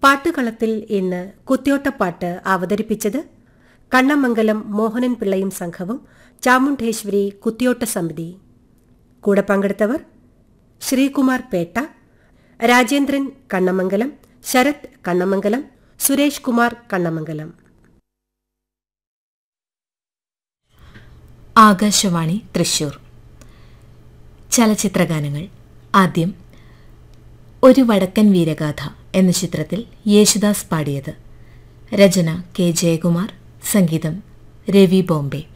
പാട്ടുകളത്തിൽ ഇന്ന് കുത്തിയോട്ടപ്പാട്ട് അവതരിപ്പിച്ചത് കണ്ണമംഗലം മോഹനൻ പിള്ളയും സംഘവും ചാമുണ്ഡേശ്വരി കുത്തിയോട്ട സമിതി കൂടെ പങ്കെടുത്തവർ ശ്രീകുമാർ പേട്ട രാജേന്ദ്രൻ കണ്ണമംഗലം ശരത് കണ്ണമംഗലം സുരേഷ് കുമാർ കണ്ണമംഗലം ആകാശവാണി തൃശൂർ ചലച്ചിത്രഗാനങ്ങൾ ആദ്യം ഒരു വടക്കൻ വീരഗാഥ എന്ന ചിത്രത്തിൽ യേശുദാസ് പാടിയത് രചന കെ ജയകുമാർ സംഗീതം രവി ബോംബെ